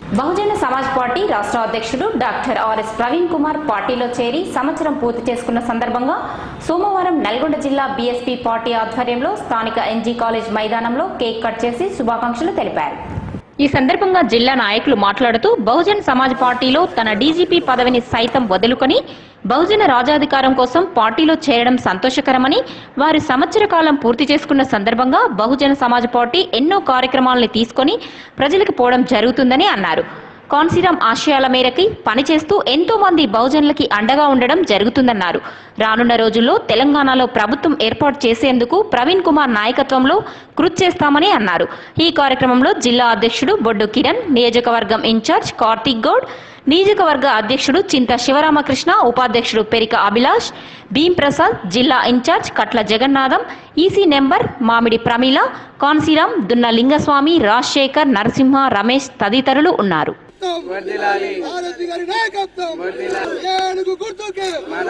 బహుజన Samaj party రాష్ట్ర అధ్యక్షుడు doctor RS Praveen Kumar పార్టీలో చేరి సంవత్సరం పూర్తి చేసుకున్న సందర్భంగా సోమవారం నల్గొండ జిల్లా బీఎస్పీ పార్టీ ఆధ్వర్యంలో స్థానిక ఎన్జీ కాలేజ్ మైదానంలో కేక్ కట్ చేసి శుభాకాంక్షలు తెలిపారు ఈ సందర్భంగా జిల్లా నాయకులు మాట్లాడుతూ బహుజన్ సమాజ్ పార్టీలో తన డీజీపీ పదవిని సైతం వదులుకొని బహుజన రాజాధికారం కోసం పార్టీలో చేరడం సంతోషకరమని వారి సంవత్సర కాలం పూర్తి చేసుకున్న సందర్భంగా బహుజన సమాజ్ పార్టీ ఎన్నో కార్యక్రమాలను తీసుకొని ప్రజలకు పోవడం జరుగుతుందని అన్నారు కాన్సీరాం ఆశయాల మేరకి పనిచేస్తూ ఎంతో మంది బహుజనులకి అండగా ఉండడం జరుగుతుందన్నారు రానున్న రోజుల్లో తెలంగాణలో ప్రభుత్వం ఏర్పాటు చేసేందుకు ప్రవీణ్ కుమార్ నాయకత్వంలో కృషి చేస్తామని అన్నారు ఈ కార్యక్రమంలో జిల్లా అధ్యక్షుడు బొడ్డు కిరణ్ నియోజకవర్గం ఇన్ఛార్జ్ కార్తీక్ గౌడ్ నియోజకవర్గ అధ్యక్షుడు చింత శివరామకృష్ణ ఉపాధ్యక్షుడు పెరిక అభిలాష్ భీం ప్రసాద్ జిల్లా in charge Katla Jagannatham EC member Mamidi Pramila కాన్సీరాం దున్న లింగస్వామి రాజశేఖర్ నరసింహ రమేష్ తదితరులు ఉన్నారు భారతి గారి నాయకత్వం ఏనుగు గుర్తుకే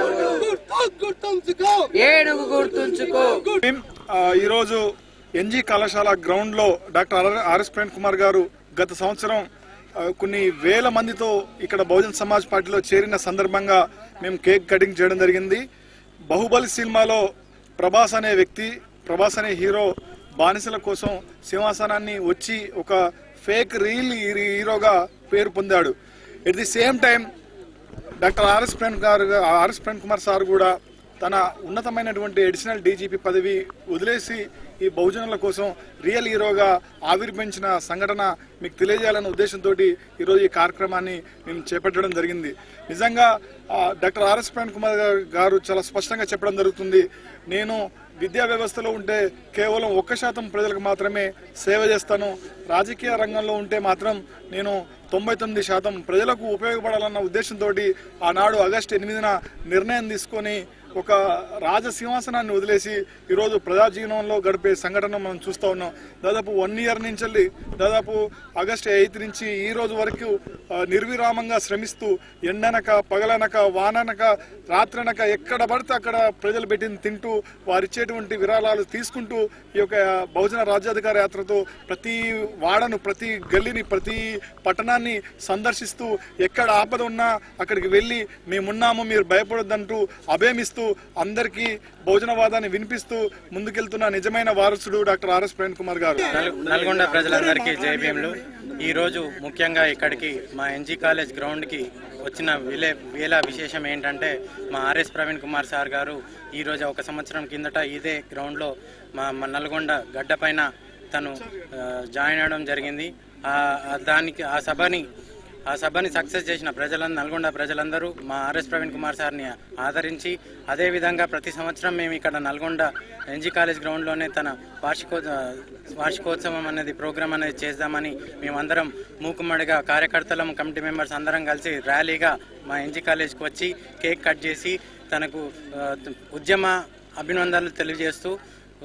గుర్తు గుర్తుంచుకో ఏనుగు గుర్తుంచుకో టీమ్, ఆ, ఈరోజు ఎన్జీ కళాశాల గ్రౌండ్ లో doctor R- RS Prem Kumar గారు గత సంవత్సరం ఆ, కొన్ని వేల మందితో ఇక్కడ బహుజన్ సమాజ్ పార్టీలో చేరిన సందర్భంగా మేము కేక్ కటింగ్ చేయడం జరిగింది బాహుబలి సినిమాలో ప్రభాస్ అనే వ్యక్తి ప్రభాస్ అనే హీరో బానిసల కోసం సింహాసనాన్ని వచ్చి ఒక ఫేక్ రీల్ హీరోగా పేరు పొందాడు at the same time doctor RS Prem గారు ఆర్ఎస్ ప్రేమ్ కుమార్ సార్ కూడా తన ఉన్నతమైనటువంటి అడిషనల్ డీజీపీ పదవి వదిలేసి ఈ బహుజనుల కోసం రియల్ హీరోగా ఆవిర్భవించిన సంఘటన మీకు తెలియజేయాలన్న ఉద్దేశంతో ఈరోజు ఈ కార్యక్రమాన్ని మేము చేపట్టడం జరిగింది నిజంగా ఆ, డాక్టర్ ఆర్ఎస్ ప్రేమ్ కుమార్ గారు- గారు చాలా స్పష్టంగా చెప్పడం జరుగుతుంది నేను విద్యా వ్యవస్థలో ఉంటే కేవలం ఒక్క శాతం ప్రజలకు మాత్రమే సేవ చేస్తాను రాజకీయ రంగంలో ఉంటే మాత్రం నేను తొంభై తొమ్మిది శాతం ప్రజలకు ఉపయోగపడాలన్న ఉద్దేశంతో ఆనాడు ఆగస్టు ఎనిమిదిన నిర్ణయం తీసుకొని ఒక రాజసింహాసనాన్ని వదిలేసి ఈరోజు ప్రజా జీవనంలో గడిపే సంఘటన మనం చూస్తూ ఉన్నాం దాదాపు వన్ ఇయర్ నుంచి వెళ్ళి దాదాపు ఆగస్టు ఎయిత్ నుంచి ఈ రోజు వరకు ఆ, నిర్విరామంగా శ్రమిస్తూ ఎండనక పగలనక వాననక రాత్రనక ఎక్కడ పడితే అక్కడ ప్రజలు పెట్టింది తింటూ వారిచ్చేటువంటి విరాళాలు తీసుకుంటూ ఈ యొక్క బహుజన రాజ్యాధికార యాత్రతో ప్రతి వాడను ప్రతి గల్లీని ప్రతి పట్టణాన్ని సందర్శిస్తూ ఎక్కడ ఆపద ఉన్నా అక్కడికి వెళ్ళి మేమున్నాము మీరు భయపడొద్దంటూ అభయమిస్తూ అందరికీ భోజనవాదాన్ని వినిపిస్తూ ముందుకెళ్తున్న నిజమైన వారసుడు డాక్టర్ ఆర్ఎస్ ప్రేమ్ కుమార్ గారు నల్- నల్గొండ ప్రజలందరికీ జేబీఎంలు ఈ రోజు ముఖ్యంగా ఇక్కడికి మా ఎన్జీ కాలేజ్ గ్రౌండ్కి వచ్చిన విలే వేల విశేషం ఏంటంటే మా ఆర్ఎస్ ప్రవీణ్ కుమార్ సార్ గారు ఈ రోజు ఒక సంవత్సరం కిందట ఇదే గ్రౌండ్లో మా మా నల్గొండ గడ్డ పైన తను ఆ, జాయిన్ అవ్వడం జరిగింది ఆ ఆ దానికి ఆ సభని ఆ సభని సక్సెస్ చేసిన ప్రజలందరూ నల్గొండ ప్రజలందరూ మా ఆర్ఎస్ ప్రవీణ్ కుమార్ సార్ని ఆదరించి అదేవిధంగా ప్రతి సంవత్సరం మేము ఇక్కడ నల్గొండ ఎన్జీ కాలేజ్ గ్రౌండ్లోనే తన వార్షికో వార్షికోత్సవం అనేది ప్రోగ్రామ్ అనేది చేద్దామని మేమందరం మూకుమ్మడిగా కార్యకర్తలం కమిటీ మెంబర్స్ అందరం కలిసి ర్యాలీగా మా ఎన్జీ కాలేజ్కి వచ్చి కేక్ కట్ చేసి తనకు ఆ, ఉద్యమ అభినందనలు తెలియజేస్తూ ఆ,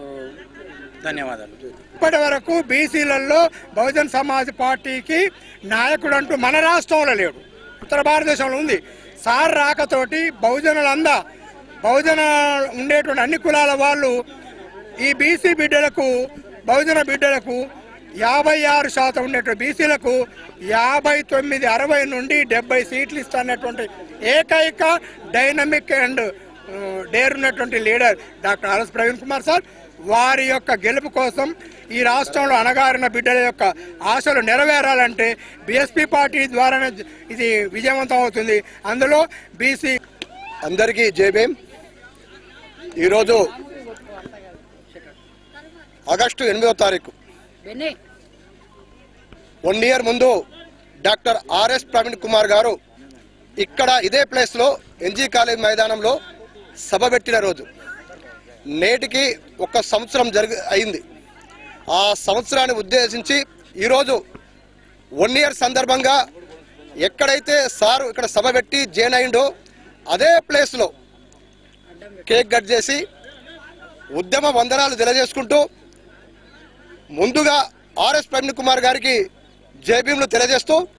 ధన్యవాదాలు ఇప్పటి వరకు బీసీలలో బహుజన్ సమాజ్ పార్టీకి నాయకుడు అంటూ మన రాష్ట్రంలో లేడు ఉత్తర భారతదేశంలో ఉంది సార్ రాకతోటి బహుజనులందా బహుజన ఉండేటువంటి అన్ని కులాల వాళ్ళు ఈ బీసీ బిడ్డలకు బహుజన బిడ్డలకు యాభై ఆరు శాతం ఉండేటువంటి బీసీలకు యాభై తొమ్మిది అరవై నుండి డెబ్బై సీట్లు ఇస్తున్నటువంటి ఏకైక డైనమిక్ అండ్ డేర్ ఉన్నటువంటి leader doctor RS Praveen Kumar sir వారి యొక్క గెలుపు కోసం ఈ రాష్ట్రంలో అణగారిన బిడ్డల యొక్క ఆశలు నెరవేరాలంటే బీఎస్పీ పార్టీ ద్వారానే ఇది విజయవంతం అవుతుంది అందులో బీసీ అందరికీ జేబీఎం ఈరోజు ఆగస్టు ఎనిమిదో తారీఖు వన్ ఇయర్ ముందు డాక్టర్ ఆర్ఎస్ ప్రవీణ్ కుమార్ గారు ఇక్కడ ఇదే ప్లేస్లో ఎన్జీ కాలేజ్ మైదానంలో సభ పెట్టిన రోజు నేటికి ఒక సంవత్సరం జరిగి అయింది ఆ సంవత్సరాన్ని ఉద్దేశించి ఈరోజు వన్ ఇయర్ సందర్భంగా ఎక్కడైతే సారు ఇక్కడ సభ పెట్టి జైన్ అయిండో అదే ప్లేస్లో కేక్ కట్ చేసి ఉద్యమ వందనాలు తెలియజేసుకుంటూ ముందుగా ఆర్ఎస్ ప్రవీణ్ కుమార్ గారికి జేబీఎంలు తెలియజేస్తూ